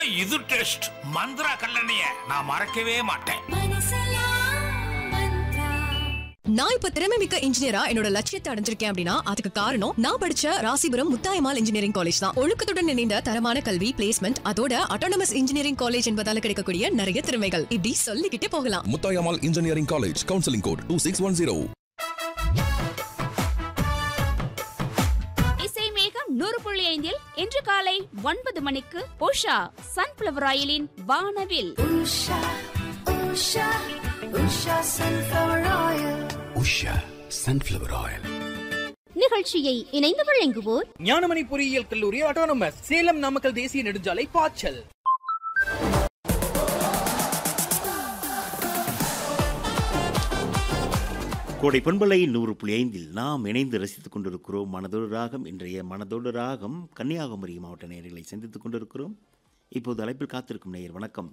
இது டெஸ்ட் மந்த்ரா கல்லணைய நான் மறக்கவே மாட்டேன் நான் இப்ப திறமை மிக்க இன்ஜினியரா என்னோட லட்சியத்தை அடைஞ்சிருக்கேன் அப்படின்னா அதுக்கு காரணம் நான் படிச்ச ராசிபுரம் முத்தாயமால் இன்ஜினியரிங் காலேஜ் தான் ஒழுக்கத்துடன் இணைந்த தரமான கல்வி பிளேஸ்மெண்ட் அதோட அட்டானமஸ் இன்ஜினியரிங் காலேஜ் என்பதால கிடைக்கக்கூடிய நிறைய திறமைகள் இப்படி சொல்லிக்கிட்டே போகலாம் Muthayammal engineering college counselling code two six one zero இசை மேகம் நூறு புள்ளி ஐந்தில் இன்று காலை ஒன்பது மணிக்கு உஷா சன்ஃபிளவர் ஆயிலின் வானவில் உஷா சன்ஃப்ளவர் ஆயில் நிகழ்ச்சியை இணைந்து வழங்குவோர் ஞானமணி பொறியியல் கல்லூரி ஆட்டோனமஸ் சேலம் நாமக்கல் தேசிய நெடுஞ்சாலை பாய்ச்சல் கோடை பண்பலை நூறு புள்ளி ஐந்தில் நாம் இணைந்து ரசித்துக் கொண்டிருக்கிறோம் மனதோடு ராகம் இன்றைய மனதோடு ராகம் கன்னியாகுமரி மாவட்ட நேயர்களை சந்தித்துக் கொண்டிருக்கிறோம் இப்போது அழைப்பில் காத்திருக்கும் நேயர் வணக்கம்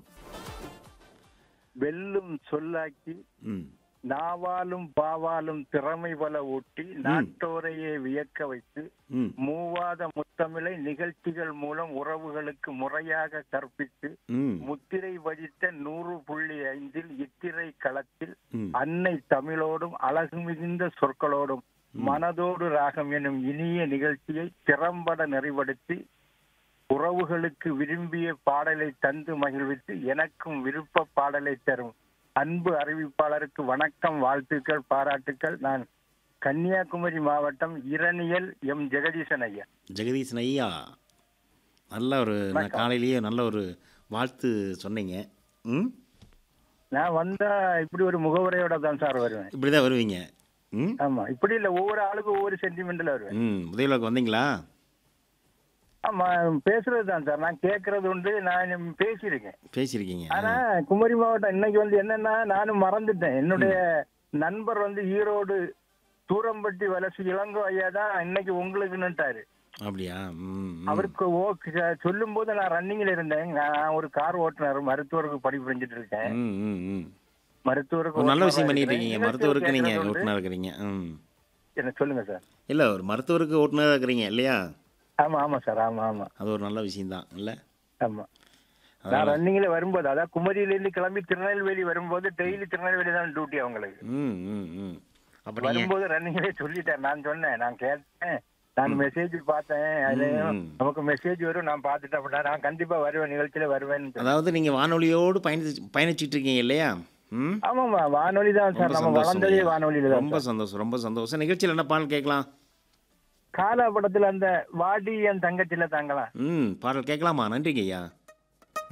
வெல்லும் சொல்லாக்கி ம் நாவாலும் பாவாலும் திறமை பல ஊட்டி நாட்டோரையே வியக்க வைத்து ம் மூவாத முத்தமிழை நிகழ்ச்சிகள் மூலம் உறவுகளுக்கு முறையாக கற்பித்து ம் முத்திரை வகித்த நூறு புள்ளி ஐந்தில் இத்திரை களத்தில் ம். அன்னை தமிழோடும் அழகு மிகுந்த சொற்களோடும் மனதோடு ராகம் எனும் இனிய நிகழ்ச்சியை திறம்பட நிறைவடுத்தி உறவுகளுக்கு விரும்பிய பாடலை தந்து மகிழ்வித்து எனக்கும் விருப்ப பாடலை தரும் அன்பு அறிவிப்பாளருக்கு வணக்கம் வாழ்த்துக்கள் பாராட்டுக்கள் நான் கன்னியாகுமரி மாவட்டம் இரணியல் எம் ஜெகதீசன் ஐயா ஜெகதீசன் ஐயா நல்ல ஒரு நான் காலையிலேயே நல்ல ஒரு வாழ்த்து சொன்னீங்க ம் நான் வந்தா இப்படி ஒரு முகவுரையோட தான் சார் வருவேன் இப்படி தான் வருவீங்க ம் ஆமா இப்படி இல்ல ஒவ்வொரு ஆளுக்கும் ஒவ்வொரு சென்டிமெண்ட்ல வருவேன் ம் உதயலோக்கு வந்தீங்களா ஆமா பேசுறது தான் சார் நான் கேட்கறது உண்டு நான் பேசியிருக்கேன் பேசியிருக்கீங்க ஆனா குமரி மாவட்டம் இன்னைக்கு வந்து என்னன்னா நானும் மறந்துட்டேன் என்னுடைய நண்பர் வந்து ஈரோடு தூரம்பட்டி வலசு இளங்கோ ஐயா தான் இன்னைக்கு உங்களுக்குன்னுட்டாரு அப்படியா ம் ம். அவருக்கு ஓ சொல்லும் போது நான் ரன்னிங்ல இருந்தேன் நான் ஒரு கார் ஓட்டுனர் மருத்துவருக்கு படிப்பு செஞ்சுட்டு இருக்கேன் ம் ம் ம் மருத்துவருக்கு ஒரு நல்ல ஓட்டுநரா விஷயம் பண்ணிட்டு இருக்கிறேன். இருக்கீங்க நிகழ்ச்சி மருத்துவருக்கு நீங்கள் கேட்கறது உண்டு. ஓட்டுநர் இருக்கிறீங்க ம் என்ன சொல்லுங்க சார் இல்லை ஒரு மருத்துவருக்கு ஓட்டுநராக இருக்கிறீங்க இல்லையா ஆமா ஆமா சார் ஆமா ஆமா அது ஒரு நல்ல விஷயம்தான் இல்லை ஆமா நான் ரன்னிங்ல வரும்போது அதான் குமரியில இருந்து கிளம்பி திருநெல்வேலி வரும்போது டெய்லி திருநெல்வேலி தான் டியூட்டி அவங்களுக்கு ம் ம் ம் அப்போ நீங்கள் வரும்போது ரன்னிங்லே சொல்லிட்டேன் நான் சொன்னேன் நான் கேட்டேன் நான் மெசேஜ் பார்த்தேன் அதுலயும் ம். நமக்கு மெசேஜ் வரும் நான் பார்த்துட்டேன் அப்படின்னா நான் கண்டிப்பா வருவேன் நிகழ்ச்சியில வருவேன் அதாவது நீங்கள் வானொலியோடு பயணிச்சு பயணிச்சிட்டு இருக்கீங்க இல்லையா ம் ஆமாமா வானொலி தான் ரொம்ப சார் நம்ம சந்தோஷம் வளர்ந்ததே ஐயா. வானொலியில தான் ரொம்ப சார். சந்தோஷம் ரொம்ப சந்தோஷம் நிகழ்ச்சியில் என்ன பாடல் கேட்கலாம் காலா படத்துல அந்த வாடி என் தங்கச்சில தாங்கலாம் ம் பாடல் கேட்கலாமா நன்றிங்க ஐயா